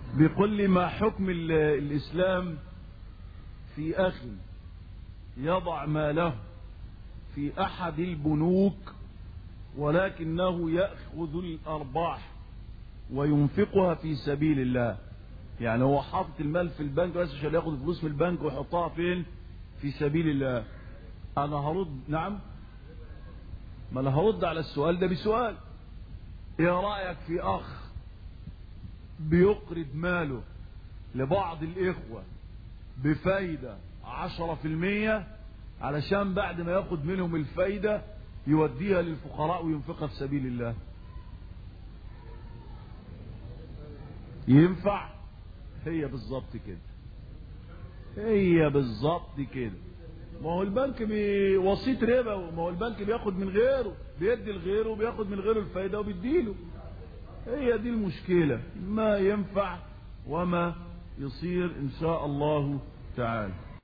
بيقول لي ما حكم ال- الإسلام في أخ يضع ماله في أحد البنوك ولكنه يأخذ الأرباح وينفقها في سبيل الله يعني هو حاطط المال في البنك بس عشان ياخد فلوس من البنك ويحطها فين في سبيل الله انا هرد نعم ما انا هرد على السؤال ده بسؤال ايه رايك في اخ بيقرض ماله لبعض الاخوه بفايده عشرة في المية علشان بعد ما ياخد منهم الفايدة يوديها للفقراء وينفقها في سبيل الله ينفع هي بالظبط كده هي بالظبط كده ما هو البنك بي- وسيط ربا ما هو البنك بياخد من غيره بيدي لغيره وبياخد من غيره الفايدة وبيديله هي دي المشكلة ما ينفع وما يصير إن شاء الله تعالى